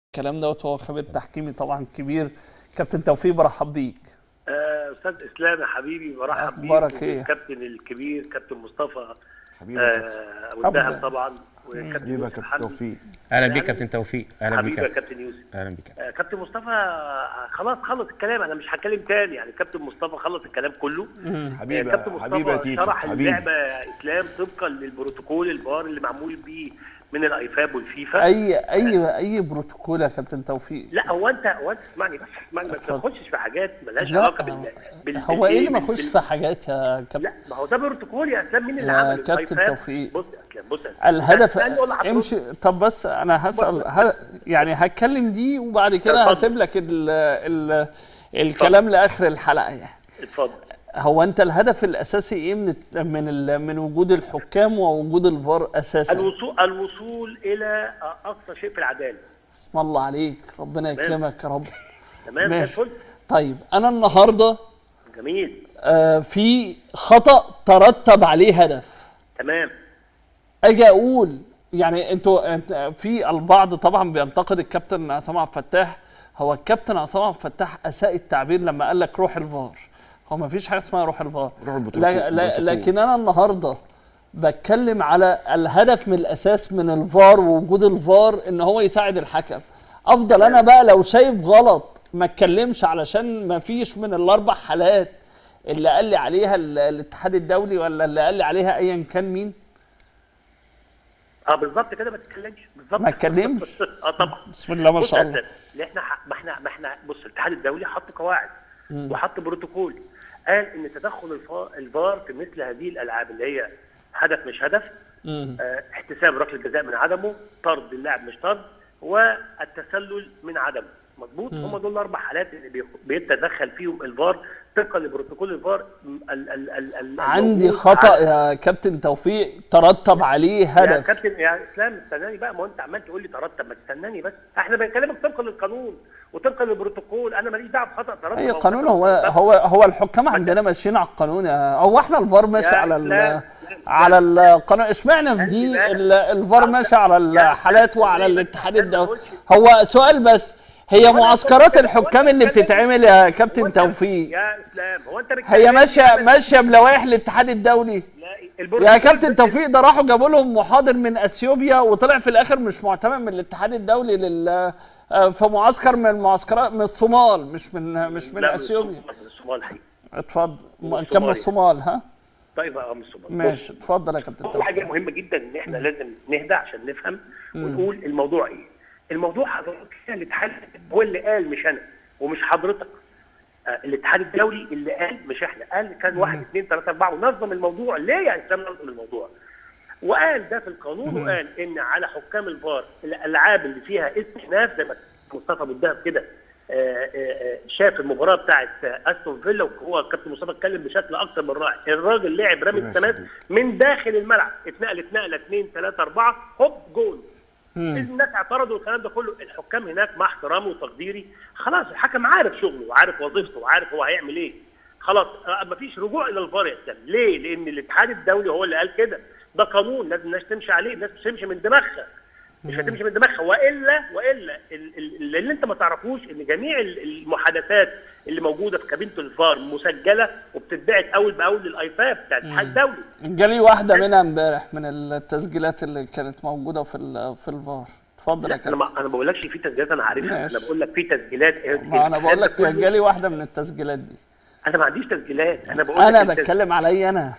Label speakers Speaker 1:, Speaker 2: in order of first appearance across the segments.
Speaker 1: الكلام دوت هو خبير تحكيمي طبعا كبير كابتن توفيق برحب بيك
Speaker 2: آه، استاذ اسلام يا حبيبي برحب بيك
Speaker 1: أخبارك إيه؟
Speaker 2: والكابتن الكبير كابتن مصطفى
Speaker 3: حبيبي يا كابتن.
Speaker 2: آه، والدهب
Speaker 1: أبدأ.
Speaker 2: طبعا وكابتن
Speaker 3: حبيبي يا
Speaker 2: يوسف
Speaker 3: كابتن
Speaker 2: حمدي.
Speaker 3: توفيق
Speaker 4: اهلا بيك
Speaker 2: يعني-
Speaker 4: كابتن توفيق اهلا بيك
Speaker 2: حبيبي يا
Speaker 4: كابتن.
Speaker 2: كابتن يوسف
Speaker 4: اهلا بيك
Speaker 2: آه، كابتن مصطفى آه، خلاص خلص الكلام انا مش هتكلم تاني يعني كابتن مصطفى خلص الكلام كله آه،
Speaker 3: حبيبي
Speaker 2: كابتن
Speaker 3: حبيبي يا
Speaker 2: مصطفى
Speaker 3: تيفا
Speaker 2: شرح
Speaker 3: حبيبي
Speaker 2: اللعبه يا اسلام طبقا للبروتوكول الفار اللي معمول بيه من الايفاب والفيفا
Speaker 1: اي اي اي بروتوكول يا كابتن توفيق
Speaker 2: لا هو انت هو انت اسمعني بس اسمعني ما
Speaker 1: اتفضل.
Speaker 2: تخشش في حاجات مالهاش
Speaker 1: لا
Speaker 2: علاقه بال بال
Speaker 1: هو ايه اللي ما
Speaker 2: بال-
Speaker 1: يخش
Speaker 2: بال-
Speaker 1: في حاجات يا كابتن
Speaker 2: لا ما هو ده بروتوكول يا اسلام مين اللي
Speaker 1: يا
Speaker 2: عمل
Speaker 1: كابتن
Speaker 2: الآيفاب؟
Speaker 1: توفيق.
Speaker 2: بص يا اسلام بص يا أسلام.
Speaker 1: الهدف
Speaker 2: استنى ولا هترد؟
Speaker 1: امشي طب بس انا هسال ه... يعني هتكلم دي وبعد كده
Speaker 2: اتفضل.
Speaker 1: هسيب لك ال... ال... الكلام لاخر الحلقه يعني
Speaker 2: اتفضل
Speaker 1: هو انت الهدف الاساسي ايه من الت- من ال... من وجود الحكام ووجود الفار اساسا
Speaker 2: الوصول الوصول الى اقصى شيء في العداله
Speaker 1: اسم الله عليك ربنا يكرمك يا رب
Speaker 2: تمام زي
Speaker 1: ماشي
Speaker 2: الفل
Speaker 1: طيب انا النهارده
Speaker 2: جميل
Speaker 1: آه في خطا ترتب عليه هدف
Speaker 2: تمام
Speaker 1: اجي اقول يعني انتوا انت في البعض طبعا بينتقد الكابتن عصام عبد الفتاح هو الكابتن عصام عبد الفتاح اساء التعبير لما قال لك روح الفار هو ما فيش حاجه اسمها روح الفار
Speaker 3: روح البروتوكول-
Speaker 1: لا لا
Speaker 3: البروتوكول.
Speaker 1: لكن انا النهارده بتكلم على الهدف من الاساس من الفار ووجود الفار ان هو يساعد الحكم افضل انا بقى لو شايف غلط ما اتكلمش علشان ما فيش من الاربع حالات اللي قال لي عليها ال- الاتحاد الدولي ولا اللي قال لي عليها ايا كان مين
Speaker 2: اه بالظبط كده ما تتكلمش بالظبط
Speaker 1: ما اتكلمش
Speaker 2: اه طبعا
Speaker 1: بسم الله ما
Speaker 2: بص
Speaker 1: شاء
Speaker 2: يا
Speaker 1: الله
Speaker 2: أستاذ، لا احنا ح- ما احنا ما احنا بص الاتحاد الدولي حط قواعد وحط بروتوكول قال ان تدخل الفا- الفار في مثل هذه الالعاب اللي هي هدف مش هدف آه، احتساب ركله جزاء من عدمه طرد اللاعب مش طرد والتسلل من عدمه مظبوط هم دول الاربع حالات اللي بيخ- بيتدخل فيهم الفار طبقا لبروتوكول الفار ال ال ال ال
Speaker 1: عندي
Speaker 2: الموجود
Speaker 1: خطا
Speaker 2: على-
Speaker 1: يا كابتن توفيق ترتب عليه
Speaker 2: يا
Speaker 1: هدف
Speaker 2: كابتن يا اسلام استناني بقى ما هو انت عمال تقول لي ترتب ما تستناني بس احنا بنكلمك طبقا للقانون وطبقا للبروتوكول انا ماليش دعوه بخطا ترتب
Speaker 1: اي
Speaker 2: أو
Speaker 1: قانون
Speaker 2: خطأ
Speaker 1: هو
Speaker 2: ترتب.
Speaker 1: هو هو الحكام عندنا ماشيين على القانون يا- هو احنا الفار ماشي
Speaker 2: يا
Speaker 1: على ال
Speaker 2: لا،
Speaker 1: على القانون اشمعنى في دي
Speaker 2: لا.
Speaker 1: ال- الفار
Speaker 2: أنت-
Speaker 1: ماشي على
Speaker 2: يا
Speaker 1: الحالات
Speaker 2: أستاذ
Speaker 1: وعلى
Speaker 2: إيه؟
Speaker 1: الاتحاد
Speaker 2: أنت
Speaker 1: الدولي
Speaker 2: قلت-
Speaker 1: هو سؤال بس هي
Speaker 2: وأنا
Speaker 1: معسكرات
Speaker 2: قلت-
Speaker 1: الحكام اللي
Speaker 2: وأنت بتتكلم-
Speaker 1: بتتعمل يا كابتن
Speaker 2: هو أنت-
Speaker 1: توفيق
Speaker 2: يا اسلام هو انت
Speaker 1: هي
Speaker 2: بتتكلم
Speaker 1: ماشيه
Speaker 2: يعني-
Speaker 1: ماشيه بلوائح الاتحاد الدولي
Speaker 2: لا،
Speaker 1: يا
Speaker 2: البروتوكول
Speaker 1: كابتن
Speaker 2: بس-
Speaker 1: توفيق ده راحوا جابوا لهم محاضر من اثيوبيا وطلع في الاخر مش معتمد من الاتحاد الدولي لل آه، في معسكر من المعسكرات من الصومال مش من مش من
Speaker 2: لا،
Speaker 1: اثيوبيا
Speaker 2: من الصومال حقيقي
Speaker 1: اتفضل
Speaker 2: من
Speaker 1: كان من
Speaker 2: الصومال.
Speaker 1: الصومال ها
Speaker 2: طيب اه من الصومال
Speaker 1: ماشي اتفضل يا كابتن
Speaker 2: اول
Speaker 1: توفيق
Speaker 2: حاجه مهمه جدا ان احنا لازم نهدى عشان نفهم ونقول الموضوع ايه الموضوع حضرتك الاتحاد هو اللي قال مش انا ومش حضرتك آه، الاتحاد الدولي اللي قال مش احنا قال كان واحد اثنين ثلاثه اربعه ونظم الموضوع ليه يا اسلام نظم الموضوع وقال ده في القانون وقال ان على حكام الفار الالعاب اللي فيها استئناف زي ما مصطفى ابو الدهب كده آه، آه، آه، شاف المباراه بتاعت آه، استون فيلا وهو الكابتن مصطفى اتكلم بشكل اكثر من رائع الراجل لعب رمي
Speaker 3: ربنا
Speaker 2: التماس
Speaker 3: يخليك.
Speaker 2: من داخل الملعب اتنقلت نقله اثنين ثلاثه اربعه هوب جول الناس اعترضوا الكلام ده كله الحكام هناك مع احترامي وتقديري خلاص الحكم عارف شغله وعارف وظيفته وعارف هو هيعمل ايه خلاص آه، مفيش رجوع الى الفار يا اسلام ليه؟ لان الاتحاد الدولي هو اللي قال كده ده قانون لازم الناس تمشي عليه الناس مش تمشي من دماغها مش هتمشي من دماغها والا والا ال- ال- اللي انت ما تعرفوش ان جميع ال- المحادثات اللي موجوده في كابينه الفار مسجله وبتتبعت اول باول للايفاب بتاع الاتحاد الدولي
Speaker 1: جالي واحده منها امبارح من التسجيلات اللي كانت موجوده في ال- في الفار اتفضل يا
Speaker 2: لا انا ما
Speaker 1: كابتن
Speaker 2: انا ما بقولكش في تسجيلات انا عارفها
Speaker 1: ماشي.
Speaker 2: انا بقول لك في تسجيلات
Speaker 1: ما انا بقول لك
Speaker 2: كله-
Speaker 1: جالي واحده من التسجيلات دي
Speaker 2: انا ما عنديش تسجيلات انا بقول
Speaker 1: انا
Speaker 2: لك التس-
Speaker 1: بتكلم علي انا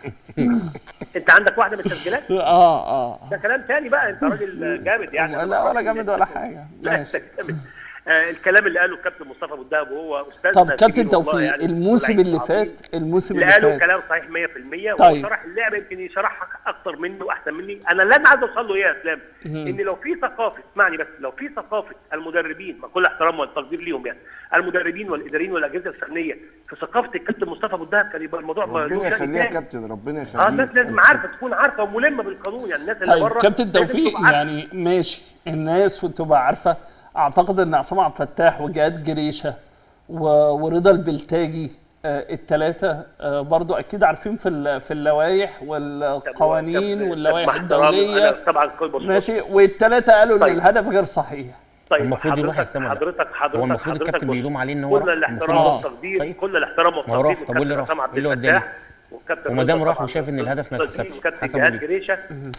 Speaker 2: انت عندك واحده من التسجيلات
Speaker 1: اه اه
Speaker 2: ده كلام تاني بقى انت راجل جامد يعني أنا
Speaker 1: لا
Speaker 2: ما
Speaker 1: ولا
Speaker 2: أعرفش
Speaker 1: جامد
Speaker 2: إن
Speaker 1: ولا
Speaker 2: أنت-
Speaker 1: حاجه
Speaker 2: لا
Speaker 1: ماشي
Speaker 2: انت جامد آه الكلام اللي قاله الكابتن مصطفى ابو الدهب وهو استاذنا
Speaker 1: طب كابتن
Speaker 2: الكبير والله
Speaker 1: توفيق
Speaker 2: يعني
Speaker 1: الموسم
Speaker 2: لعيب
Speaker 1: اللي
Speaker 2: عظيم.
Speaker 1: فات الموسم
Speaker 2: اللي
Speaker 1: اللي
Speaker 2: قاله
Speaker 1: فات
Speaker 2: كلام صحيح 100%
Speaker 1: طيب.
Speaker 2: وشرح اللعبه يمكن يشرحها اكتر مني واحسن مني انا اللي انا عايز اوصل له ايه يا اسلام ان لو في ثقافه اسمعني بس لو في ثقافه المدربين مع كل احترام والتقدير ليهم يعني المدربين والاداريين والاجهزه الفنيه في ثقافه الكابتن مصطفى ابو الدهب كان يبقى الموضوع
Speaker 3: ربنا
Speaker 2: له شأن
Speaker 3: يخليها يا
Speaker 2: تاني.
Speaker 3: كابتن ربنا يخليها
Speaker 2: اه الناس لازم عارفه تكون عارفه وملمه بالقانون يعني الناس اللي
Speaker 1: طيب
Speaker 2: بره
Speaker 1: كابتن
Speaker 2: لازم
Speaker 1: توفيق
Speaker 2: تبقى عارفة.
Speaker 1: يعني ماشي الناس وتبقى عارفه اعتقد ان عصام عبد الفتاح وجهاد جريشه و- ورضا البلتاجي الثلاثه برضو اكيد عارفين في ال- في اللوائح والقوانين
Speaker 2: طب-
Speaker 1: واللوائح
Speaker 2: مع احترامي،
Speaker 1: الدوليه
Speaker 2: أنا طبعا كل بص
Speaker 1: ماشي والثلاثه قالوا ان
Speaker 2: طيب.
Speaker 1: الهدف غير صحيح
Speaker 2: طيب
Speaker 4: المفروض يروح
Speaker 2: حضرتك-
Speaker 4: يستلم ولا لا؟
Speaker 2: حضرتك حضرتك
Speaker 4: هو المفروض
Speaker 2: حضرتك
Speaker 4: الكابتن
Speaker 2: بص،
Speaker 4: بيلوم عليه ان هو
Speaker 2: كل
Speaker 4: راح.
Speaker 2: الاحترام
Speaker 4: المفروض-
Speaker 2: والتقدير
Speaker 4: طيب.
Speaker 2: كل الاحترام
Speaker 4: ما هو
Speaker 2: والتقدير
Speaker 4: راح. طب واللي
Speaker 2: للكابتن
Speaker 4: راح؟
Speaker 2: حسام عبد
Speaker 4: إيه اللي
Speaker 2: الفتاح
Speaker 4: وداني؟
Speaker 2: والكابتن
Speaker 4: وما دام
Speaker 2: رضا
Speaker 4: راح
Speaker 2: طبعاً،
Speaker 4: وشاف إن الهدف ما
Speaker 2: والكابتن
Speaker 4: يتحسبش،
Speaker 2: والكابتن
Speaker 4: حسبه
Speaker 2: جهاد
Speaker 4: ليه؟
Speaker 2: جريشه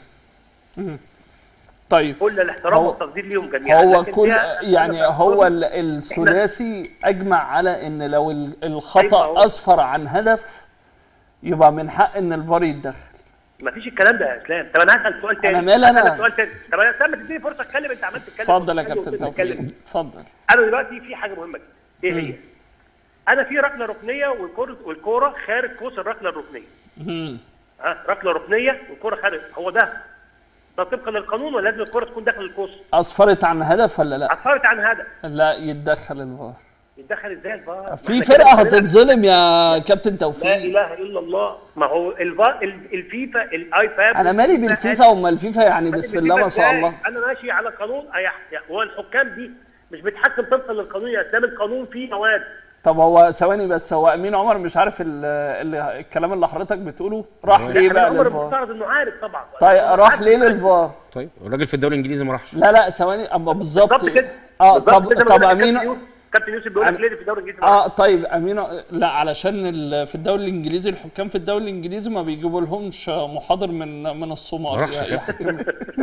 Speaker 1: طيب
Speaker 2: كل الاحترام
Speaker 1: هو-
Speaker 2: والتقدير ليهم جميعا
Speaker 1: هو
Speaker 2: لكن
Speaker 1: كل
Speaker 2: فيها-
Speaker 1: يعني هو ال- الثلاثي اجمع على ان لو ال-
Speaker 2: أيوة،
Speaker 1: الخطا
Speaker 2: هو-
Speaker 1: اسفر عن هدف يبقى من حق ان الفار يتدخل
Speaker 2: ما فيش الكلام ده يا اسلام طب انا هسال سؤال تاني
Speaker 1: أنا مالي أنا؟
Speaker 2: هسألك سؤال تاني طب يا اسلام ما تديني فرصه اتكلم انت عمال تتكلم
Speaker 1: اتفضل يا
Speaker 2: وتتكلم
Speaker 1: كابتن
Speaker 2: وتتكلم.
Speaker 1: توفيق اتفضل
Speaker 2: انا دلوقتي في حاجه مهمه جدا ايه هي؟ انا في ركله ركنيه والكوره والكوره خارج قوس الركله الركنيه
Speaker 1: مم.
Speaker 2: ها ركله ركنيه والكوره خارج هو ده ده طبقا للقانون ولا لازم الكوره تكون داخل القوس؟
Speaker 1: اسفرت عن هدف ولا لا؟
Speaker 2: عصرت عن هذا
Speaker 1: لا يتدخل الفار
Speaker 2: يتدخل ازاي الفار؟
Speaker 1: في
Speaker 2: إحنا
Speaker 1: فرقه
Speaker 2: كده اتكلمنا.
Speaker 1: هتتظلم يا كابتن
Speaker 2: لا
Speaker 1: توفيق
Speaker 2: اله الا الله ما هو الفار ال- الفيفا الايفاب
Speaker 1: انا مالي بالفيفا وما الفيفا يعني بسم الله ما شاء الله
Speaker 2: انا ماشي على قانون أيح- هو الحكام دي مش بتحكم طبقا للقانون يا اسلام القانون فيه مواد
Speaker 1: طب هو ثواني بس هو امين عمر مش عارف ال- ال- الكلام اللي حضرتك بتقوله راح ليه
Speaker 2: يعني
Speaker 1: بقى
Speaker 2: عمر
Speaker 1: للفار؟
Speaker 2: المفترض انه عارف طبعا
Speaker 1: طيب راح ليه للفار؟
Speaker 4: طيب الراجل في الدوري الانجليزي ما راحش
Speaker 1: لا لا ثواني اما بالظبط
Speaker 2: بالظبط كده
Speaker 1: اه
Speaker 2: بالظبط
Speaker 1: طب
Speaker 2: كده
Speaker 1: طب
Speaker 2: بقول لك
Speaker 1: امين
Speaker 2: كابتن يوسف- كابتن يوسف بيقول لك
Speaker 1: أم-
Speaker 2: ليه في الدوري الانجليزي
Speaker 1: اه طيب امين لا علشان ال- في الدوري الانجليزي الحكام في الدوري الانجليزي ما بيجيبوا لهمش محاضر من من الصومال
Speaker 4: ما راحش
Speaker 1: يا-
Speaker 4: يا
Speaker 1: يحكم.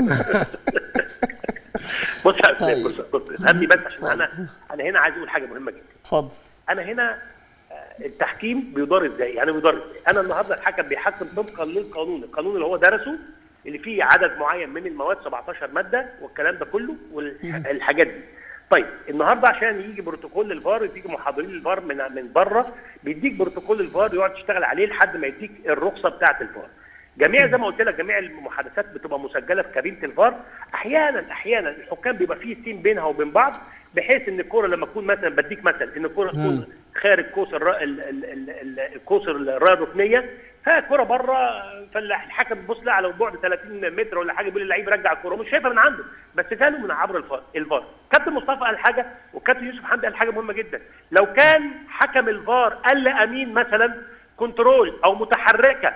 Speaker 2: بص يا اسلام
Speaker 1: طيب.
Speaker 2: بص بص افهمني بس عشان انا انا هنا عايز اقول حاجه مهمه جدا
Speaker 1: اتفضل
Speaker 2: انا هنا آه، التحكيم بيدار ازاي؟ يعني بيدار ازاي؟ انا النهارده الحكم بيحكم طبقا للقانون، القانون اللي هو درسه اللي فيه عدد معين من المواد 17 ماده والكلام ده كله والحاجات دي. طيب النهارده عشان يجي بروتوكول الفار يجي محاضرين الفار من من بره بيديك بروتوكول الفار يقعد تشتغل عليه لحد ما يديك الرخصه بتاعه الفار. جميع زي ما قلت لك جميع المحادثات بتبقى مسجله في كابينه الفار احيانا احيانا الحكام بيبقى فيه سين بينها وبين بعض بحيث ان الكوره لما تكون مثلا بديك مثل ان الكوره تكون خارج قوس الر- ال- ال- ال- ال- القوس الرايه الركنيه فالكوره بره فالحكم بيبص لها على بعد 30 متر ولا حاجه بيقول اللعيب رجع الكوره مش شايفها من عنده بس كانوا من عبر الفار الفار كابتن مصطفى قال حاجه وكابتن يوسف حمدي قال حاجه مهمه جدا لو كان حكم الفار قال لامين مثلا كنترول او متحركه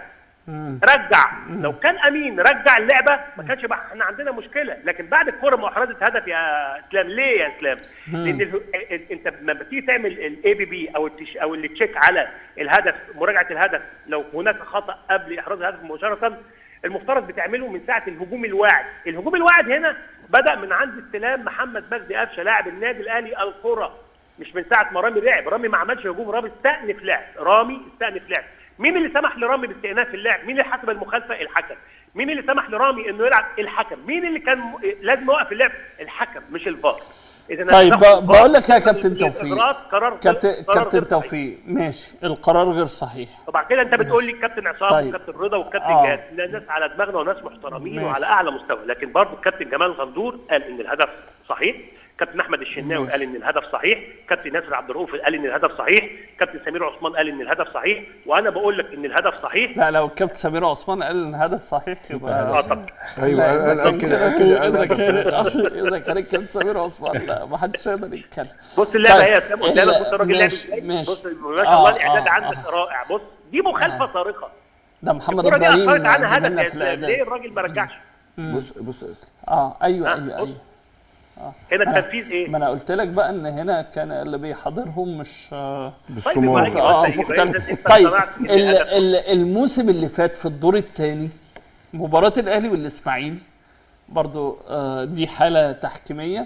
Speaker 2: رجع لو كان امين رجع اللعبه ما كانش بقى احنا عندنا مشكله لكن بعد الكوره ما احرزت هدف يا اسلام ليه يا اسلام؟ لان ال- ال- انت لما بتيجي تعمل الاي بي بي او التش او اللي تشيك على الهدف مراجعه الهدف لو هناك خطا قبل احراز الهدف مباشره المفترض بتعمله من ساعه الهجوم الواعد، الهجوم الواعد هنا بدا من عند استلام محمد مجدي قفشه لاعب النادي الاهلي الكره مش من ساعه ما رامي لعب، رامي ما عملش هجوم رامي استأنف لعب، رامي استأنف لعب، مين اللي سمح لرامي باستئناف اللعب؟ مين اللي حسب المخالفه؟ الحكم. مين اللي سمح لرامي انه يلعب؟ الحكم. مين اللي كان م... لازم يوقف اللعب؟ الحكم مش الفار. اذا
Speaker 1: طيب
Speaker 2: هتاخد
Speaker 1: ب- بقول لك يا كابتن
Speaker 2: الإجراءات
Speaker 1: توفيق
Speaker 2: قرار
Speaker 1: كابتن
Speaker 2: قرار
Speaker 1: كابتن
Speaker 2: غير صحيح.
Speaker 1: توفيق ماشي القرار غير صحيح
Speaker 2: طبعا كده انت بتقول لي الكابتن عصام
Speaker 1: طيب.
Speaker 2: والكابتن رضا والكابتن
Speaker 1: آه.
Speaker 2: جهاد لا ناس على دماغنا وناس محترمين
Speaker 1: ماشي.
Speaker 2: وعلى اعلى مستوى لكن برضه الكابتن جمال غندور قال ان الهدف صحيح كابتن احمد الشناوي
Speaker 1: ماشي.
Speaker 2: قال ان الهدف صحيح كابتن ناصر عبد الرؤوف قال ان الهدف صحيح كابتن سمير عثمان قال ان الهدف صحيح وانا بقول لك ان الهدف صحيح
Speaker 1: لا لو الكابتن سمير عثمان قال ان الهدف صحيح يبقى
Speaker 2: اه طبعا
Speaker 3: ايوه
Speaker 1: لا،
Speaker 3: قال
Speaker 1: إذا
Speaker 3: قال- قال
Speaker 1: كان
Speaker 3: كده قال كده
Speaker 1: اذا
Speaker 3: قال
Speaker 1: كان اذا كان الكابتن سمير عثمان لا ما حدش يقدر يتكلم
Speaker 2: بص اللعبه
Speaker 1: طيب،
Speaker 2: هي يا اسلام قدامك
Speaker 1: ال-
Speaker 2: بص الراجل لعب
Speaker 1: ماشي،
Speaker 2: ازاي
Speaker 1: ماشي.
Speaker 2: بص ما شاء الله
Speaker 1: آه،
Speaker 2: الاعداد
Speaker 1: آه،
Speaker 2: عندك
Speaker 1: آه.
Speaker 2: رائع بص دي مخالفه صارخه
Speaker 1: ده محمد
Speaker 2: الكوره دي
Speaker 1: ابراهيم
Speaker 2: اثرت عنها هدف
Speaker 1: زميلنا
Speaker 2: يا
Speaker 1: في
Speaker 2: اسلام ليه
Speaker 1: الاعداد
Speaker 2: الراجل ما رجعش
Speaker 3: بص بص يا اسلام
Speaker 1: اه ايوه
Speaker 2: ها،
Speaker 1: ايوه
Speaker 2: بص.
Speaker 1: ايوه
Speaker 2: هنا التنفيذ ايه؟
Speaker 1: ما انا قلت لك بقى ان هنا كان اللي بيحاضرهم مش آه
Speaker 3: بالصومال
Speaker 2: طيب،
Speaker 1: اه
Speaker 2: يبقى
Speaker 1: مختلف
Speaker 2: إذا أنت
Speaker 1: طيب
Speaker 2: اقتنعت إن
Speaker 1: ال-
Speaker 2: الهدف-
Speaker 1: ال- الموسم اللي فات في الدور الثاني مباراة الاهلي والاسماعيلي برضو آه دي حالة تحكيمية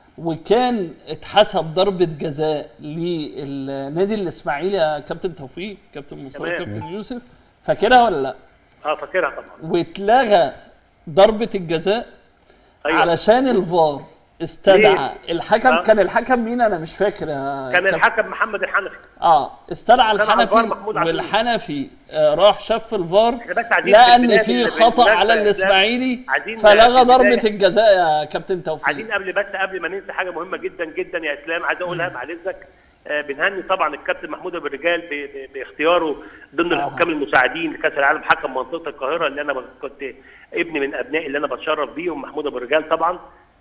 Speaker 1: وكان اتحسب ضربة جزاء للنادي الاسماعيلي يا كابتن توفيق كابتن مصطفى
Speaker 2: تمام.
Speaker 1: كابتن يوسف فاكرها ولا لا؟
Speaker 2: اه فاكرها طبعا
Speaker 1: واتلغى ضربة الجزاء
Speaker 2: ايوه
Speaker 1: علشان الفار استدعى الحكم
Speaker 2: آه.
Speaker 1: كان الحكم مين انا مش فاكر يا
Speaker 2: كان
Speaker 1: كابتن.
Speaker 2: الحكم محمد الحنفي
Speaker 1: اه استدعى
Speaker 2: كان على الفار
Speaker 1: الحنفي
Speaker 2: محمود عبد
Speaker 1: والحنفي آه راح شاف الفار
Speaker 2: إحنا بس عايزين
Speaker 1: لقى
Speaker 2: في
Speaker 1: ان
Speaker 2: البداية
Speaker 1: في
Speaker 2: اللي
Speaker 1: خطا
Speaker 2: بالمناسبة
Speaker 1: على
Speaker 2: يا
Speaker 1: الاسماعيلي
Speaker 2: عايزين
Speaker 1: فلغى
Speaker 2: في
Speaker 1: ضربه
Speaker 2: البداية-
Speaker 1: الجزاء يا كابتن توفيق
Speaker 2: عايزين قبل بس قبل ما ننسى حاجه مهمه جدا جدا يا اسلام عايز اقولها بعد اذنك آه، بنهني طبعا الكابتن محمود ابو الرجال ب- ب- باختياره ضمن
Speaker 1: آه.
Speaker 2: الحكام المساعدين لكاس العالم حكم منطقه القاهره اللي انا ب- كنت ابن من ابنائي اللي انا بتشرف بيهم محمود ابو الرجال طبعا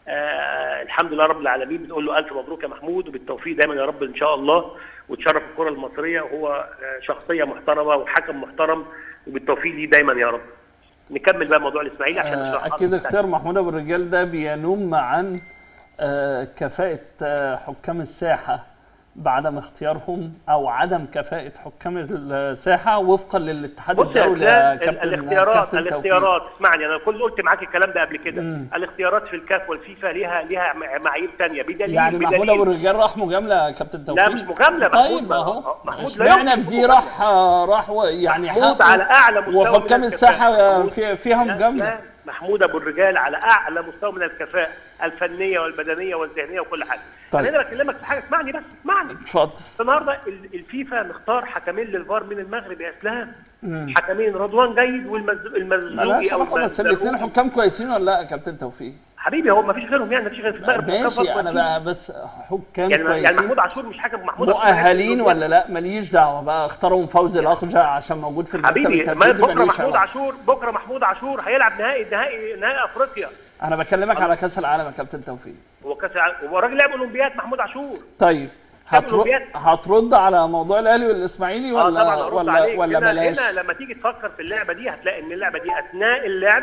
Speaker 2: آه الحمد لله رب العالمين بنقول له الف مبروك يا محمود وبالتوفيق دايما يا رب ان شاء الله وتشرف الكره المصريه وهو آه، شخصيه محترمه وحكم محترم وبالتوفيق ليه دايما يا رب نكمل بقى موضوع الاسماعيلي عشان
Speaker 1: آه
Speaker 2: نشرح
Speaker 1: اكيد اختيار محمود ابو الرجال ده بينم عن آه، كفاءة آه، حكام الساحة بعدم اختيارهم او عدم كفاءة حكام الساحة وفقا للاتحاد
Speaker 2: بص يا
Speaker 1: الدولي يا
Speaker 2: اسلام
Speaker 1: كابتن
Speaker 2: الاختيارات
Speaker 1: كابتن توفيق.
Speaker 2: الاختيارات اسمعني انا كنت قلت معاك الكلام ده قبل كده الاختيارات في الكاف والفيفا ليها ليها مع- معايير ثانيه بدليل
Speaker 1: يعني محمود
Speaker 2: بدليل
Speaker 1: ابو الرجال راح مجامله يا كابتن توفيق
Speaker 2: لا مش مجامله
Speaker 1: طيب
Speaker 2: محمود
Speaker 1: اهو
Speaker 2: محمود لا
Speaker 1: اشمعنى
Speaker 2: يمكن
Speaker 1: في دي
Speaker 2: يكون
Speaker 1: راح آه، راح و- يعني
Speaker 2: محمود
Speaker 1: حقه
Speaker 2: على اعلى مستوى من
Speaker 1: وحكام
Speaker 2: الكفاءة.
Speaker 1: الساحه آه،
Speaker 2: محمود-
Speaker 1: في فيها
Speaker 2: لا،
Speaker 1: مجامله
Speaker 2: لا، محمود ابو الرجال على اعلى مستوى من الكفاءه الفنيه والبدنيه والذهنيه وكل حاجه
Speaker 1: طيب.
Speaker 2: انا هنا بكلمك في حاجه اسمعني بس اسمعني
Speaker 1: اتفضل
Speaker 2: النهارده ال- الفيفا مختار حكمين للفار من المغرب يا اسلام حكمين رضوان جيد والمزوقي
Speaker 1: ملاش علاقه بس الاثنين حكام كويسين ولا لا يا كابتن توفيق
Speaker 2: حبيبي هو ما فيش غيرهم يعني ما فيش غير في المغرب حكام
Speaker 1: ماشي
Speaker 2: فار
Speaker 1: انا
Speaker 2: كويسين.
Speaker 1: بقى بس حكام
Speaker 2: يعني يعني
Speaker 1: كويسين
Speaker 2: محمود عاشور مش حكم محمود عاشور
Speaker 1: مؤهلين
Speaker 2: حكم
Speaker 1: ولا لا ماليش دعوه بقى اختارهم فوزي الاخجع عشان موجود في المكتب
Speaker 2: حبيبي ما
Speaker 1: التنفيذي
Speaker 2: بكره
Speaker 1: ماليش
Speaker 2: محمود
Speaker 1: علاقه
Speaker 2: عاشور بكره محمود عاشور هيلعب نهائي نهائي نهائي افريقيا
Speaker 1: انا بكلمك على كاس العالم يا كابتن توفيق
Speaker 2: هو كاس العالم هو الراجل لعب اولمبياد محمود عاشور
Speaker 1: طيب
Speaker 2: كام
Speaker 1: هترد
Speaker 2: أولمبياد؟
Speaker 1: هترد على موضوع الاهلي والاسماعيلي
Speaker 2: اه
Speaker 1: ولا
Speaker 2: طبعا ارد
Speaker 1: ولا
Speaker 2: عليك
Speaker 1: ولا
Speaker 2: هنا,
Speaker 1: بلاش
Speaker 2: هنا لما تيجي تفكر في اللعبه دي هتلاقي ان اللعبه دي اثناء اللعب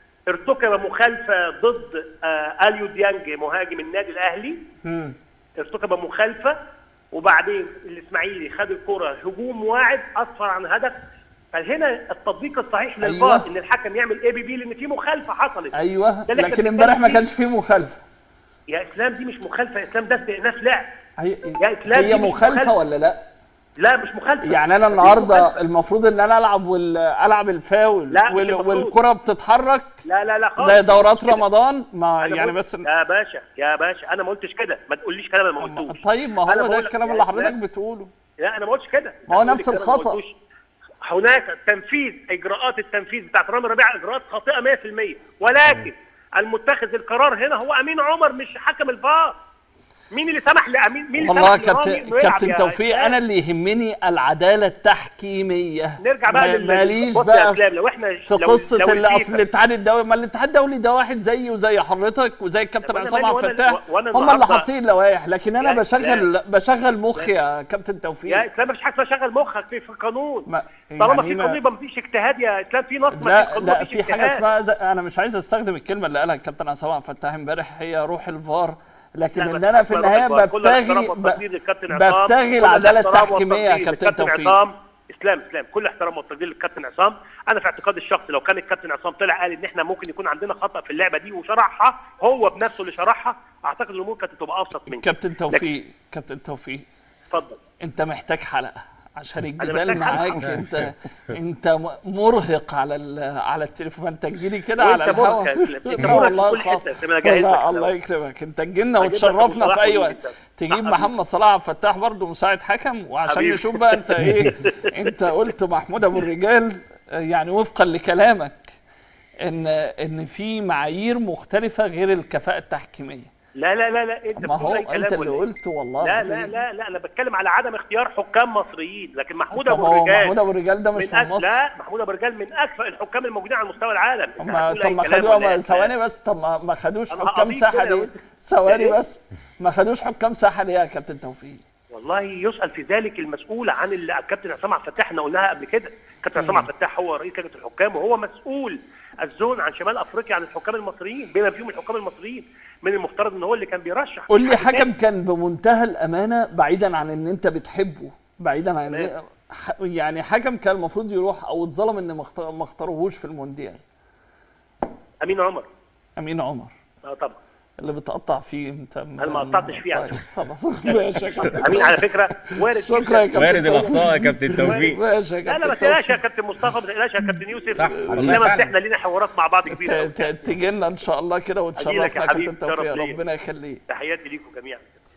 Speaker 2: ارتكب مخالفه ضد آه اليو ديانج مهاجم النادي الاهلي
Speaker 1: مم.
Speaker 2: ارتكب مخالفه وبعدين الاسماعيلي خد الكره هجوم واعد اسفر عن هدف فهنا التطبيق الصحيح للفار
Speaker 1: أيوة.
Speaker 2: ان الحكم يعمل اي بي بي لان في مخالفه حصلت
Speaker 1: ايوه
Speaker 2: ده اللي إحنا
Speaker 1: لكن امبارح ما
Speaker 2: بنتكلم
Speaker 1: كانش فيه مخالفه
Speaker 2: يا اسلام دي مش مخالفه يا اسلام ده استئناف لعب
Speaker 1: هي,
Speaker 2: يا إسلام
Speaker 1: هي
Speaker 2: دي مش
Speaker 1: مخالفه
Speaker 2: مخالفة.
Speaker 1: ولا لا
Speaker 2: لا مش مخالفه
Speaker 1: يعني انا
Speaker 2: دي
Speaker 1: النهارده
Speaker 2: مخالفة.
Speaker 1: المفروض ان انا العب وال... العب الفاول
Speaker 2: لا، مش
Speaker 1: وال...
Speaker 2: المفروض.
Speaker 1: والكره بتتحرك
Speaker 2: لا لا لا خالص
Speaker 1: زي دورات
Speaker 2: كده.
Speaker 1: رمضان ما
Speaker 2: أنا
Speaker 1: يعني
Speaker 2: قلت-
Speaker 1: بس
Speaker 2: يا باشا يا باشا انا ما قلتش كده ما تقوليش كلام انا ما قلتوش
Speaker 1: طيب ما
Speaker 2: أنا
Speaker 1: هو ده
Speaker 2: بقول لك
Speaker 1: الكلام
Speaker 2: يا
Speaker 1: اللي حضرتك
Speaker 2: إسلام،
Speaker 1: بتقوله
Speaker 2: لا انا ما قلتش كده
Speaker 1: ما هو
Speaker 2: أنت
Speaker 1: نفس
Speaker 2: بتقول الكلام ما
Speaker 1: الخطأ.
Speaker 2: قلتوش. هناك تنفيذ اجراءات التنفيذ بتاعت رامي ربيعه اجراءات خاطئه 100% ولكن المتخذ القرار هنا هو امين عمر مش حكم الفار مين اللي سمح لامين مين اللي
Speaker 1: والله
Speaker 2: سمح لرامي
Speaker 1: كابتن
Speaker 2: إنه يلعب
Speaker 1: كابتن
Speaker 2: يا
Speaker 1: توفيق
Speaker 2: إسلام؟
Speaker 1: انا اللي يهمني العداله التحكيميه
Speaker 2: نرجع بقى
Speaker 1: ما-
Speaker 2: لل-
Speaker 1: ماليش
Speaker 2: بص يا
Speaker 1: بقى
Speaker 2: إسلام، لو إحنا-
Speaker 1: في
Speaker 2: لو-
Speaker 1: قصه
Speaker 2: لو
Speaker 1: اللي اصل
Speaker 2: الفيفا-
Speaker 1: الاتحاد الدولي ما الاتحاد الدولي ده واحد زيي وزي حضرتك وزي الكابتن
Speaker 2: وأنا
Speaker 1: عصام
Speaker 2: مالي
Speaker 1: عبد
Speaker 2: وأنا-
Speaker 1: الفتاح
Speaker 2: وأنا
Speaker 1: هم اللي
Speaker 2: النهاردة-
Speaker 1: حاطين اللوائح لكن انا
Speaker 2: يا
Speaker 1: بشغل
Speaker 2: إسلام.
Speaker 1: بشغل مخي يا كابتن توفيق
Speaker 2: يا اسلام مفيش حاجه اسمها شغل مخك في في القانون
Speaker 1: ما-
Speaker 2: طالما
Speaker 1: يعني
Speaker 2: في
Speaker 1: ما-
Speaker 2: قانون يبقى مفيش اجتهاد يا اسلام في نص مفيش
Speaker 1: لا
Speaker 2: قانون
Speaker 1: لا
Speaker 2: مفيش
Speaker 1: في حاجه
Speaker 2: اجتهاد.
Speaker 1: اسمها ز... انا مش عايز استخدم الكلمه اللي قالها الكابتن عصام عبد الفتاح امبارح هي روح الفار لكن
Speaker 2: لا،
Speaker 1: ان
Speaker 2: بس
Speaker 1: انا في
Speaker 2: أكبر
Speaker 1: النهايه
Speaker 2: أكبر. كل الاحترام
Speaker 1: ببتغي
Speaker 2: والتقدير للكابتن عصام.
Speaker 1: ببتغي
Speaker 2: كل
Speaker 1: العداله
Speaker 2: الاحترام
Speaker 1: التحكيميه يا
Speaker 2: والتقدير
Speaker 1: كابتن
Speaker 2: للكابتن
Speaker 1: توفيق
Speaker 2: عصام اسلام اسلام كل احترام والتقدير للكابتن عصام انا في اعتقادي الشخصي لو كان الكابتن عصام طلع قال ان احنا ممكن يكون عندنا خطا في اللعبه دي وشرحها هو بنفسه اللي شرحها اعتقد الامور كانت هتبقى ابسط من كده
Speaker 1: كابتن توفيق كابتن توفيق
Speaker 2: اتفضل
Speaker 1: انت محتاج حلقه عشان الجدال
Speaker 2: محتاج حلقة.
Speaker 1: معاك انت انت م- مرهق على ال- على التليفون فانت تجيلي كده
Speaker 2: وانت
Speaker 1: على الهواء
Speaker 2: مرهق يا اسلام. انت
Speaker 1: لا
Speaker 2: مرهق
Speaker 1: والله
Speaker 2: في كل
Speaker 1: خاطر.
Speaker 2: حتة. اسلام، انا جاهز لك
Speaker 1: لا
Speaker 2: لو-
Speaker 1: الله يكرمك انت تجينا
Speaker 2: هجيب لك
Speaker 1: وتشرفنا
Speaker 2: أبو
Speaker 1: في
Speaker 2: صلاح
Speaker 1: اي
Speaker 2: ويجي
Speaker 1: وقت
Speaker 2: انت.
Speaker 1: تجيب
Speaker 2: حبيبي.
Speaker 1: محمد صلاح عبد الفتاح برضه مساعد حكم وعشان
Speaker 2: حبيبي.
Speaker 1: نشوف بقى انت ايه انت قلت محمود ابو الرجال يعني وفقا لكلامك ان ان في معايير مختلفه غير الكفاءه التحكيميه
Speaker 2: لا لا لا لا انت
Speaker 1: ما هو
Speaker 2: بتقول أي كلام
Speaker 1: انت اللي
Speaker 2: ولا إيه؟
Speaker 1: قلت والله
Speaker 2: لا
Speaker 1: العظيم.
Speaker 2: لا لا لا انا بتكلم على عدم اختيار حكام مصريين لكن محمود
Speaker 1: طب
Speaker 2: ابو
Speaker 1: هو
Speaker 2: الرجال
Speaker 1: محمود ابو الرجال ده مش
Speaker 2: من
Speaker 1: من
Speaker 2: أك...
Speaker 1: مصر
Speaker 2: لا محمود ابو الرجال من اكفأ الحكام الموجودين على مستوى العالم أنت
Speaker 1: ما
Speaker 2: هتقول
Speaker 1: طب
Speaker 2: أي
Speaker 1: ما
Speaker 2: كلام
Speaker 1: خدوها
Speaker 2: ولا
Speaker 1: ما
Speaker 2: إيه؟
Speaker 1: ثواني بس طب ما ما خدوش
Speaker 2: أنا
Speaker 1: حكام
Speaker 2: هضيف
Speaker 1: ساحه
Speaker 2: كده لو
Speaker 1: ليه؟
Speaker 2: أنت-
Speaker 1: ثواني
Speaker 2: إيه؟
Speaker 1: بس ما خدوش حكام ساحه ليه يا كابتن توفيق؟
Speaker 2: والله يسال في ذلك المسؤول عن اللي الكابتن عصام عبد الفتاح احنا قلناها قبل كده الكابتن عصام عبد الفتاح هو رئيس لجنه الحكام وهو مسؤول الزون عن شمال افريقيا عن الحكام المصريين بما فيهم الحكام المصريين من المفترض ان هو اللي كان بيرشح
Speaker 1: قول لي
Speaker 2: مش حد
Speaker 1: حكم كان بمنتهى الامانه بعيدا عن ان انت بتحبه بعيدا عن
Speaker 2: تمام.
Speaker 1: ح- يعني حكم كان المفروض يروح او اتظلم ان ما اخت- ما اختاروهوش في المونديال
Speaker 2: تاني. امين عمر
Speaker 1: امين عمر
Speaker 2: اه طبعا
Speaker 1: اللي بتقطع فيه انت
Speaker 2: أنا ما قطعتش فيه
Speaker 1: طيب
Speaker 2: عشان.
Speaker 1: خلاص ماشي يا كابتن
Speaker 2: امين على فكره وارد
Speaker 1: شكرا
Speaker 2: جدا
Speaker 1: يا كابتن
Speaker 4: وارد
Speaker 1: توفيق.
Speaker 4: الاخطاء يا كابتن توفيق
Speaker 1: ماشي يا
Speaker 2: لا لا
Speaker 1: كابتن
Speaker 2: ما تقلقش
Speaker 1: توفيق.
Speaker 2: يا كابتن مصطفى ما تقلقش يا كابتن يوسف
Speaker 4: صح، والله
Speaker 2: انما
Speaker 4: فعلا.
Speaker 2: احنا لينا حوارات مع بعض كبيره
Speaker 1: ت- ت- تيجي لنا ان شاء الله كده
Speaker 2: أجيلك يا
Speaker 1: وتشرفنا يا
Speaker 2: حبيبي،
Speaker 1: كابتن توفيق
Speaker 2: شرف ليا.
Speaker 1: ربنا يخليك
Speaker 2: تحياتي ليكم جميعا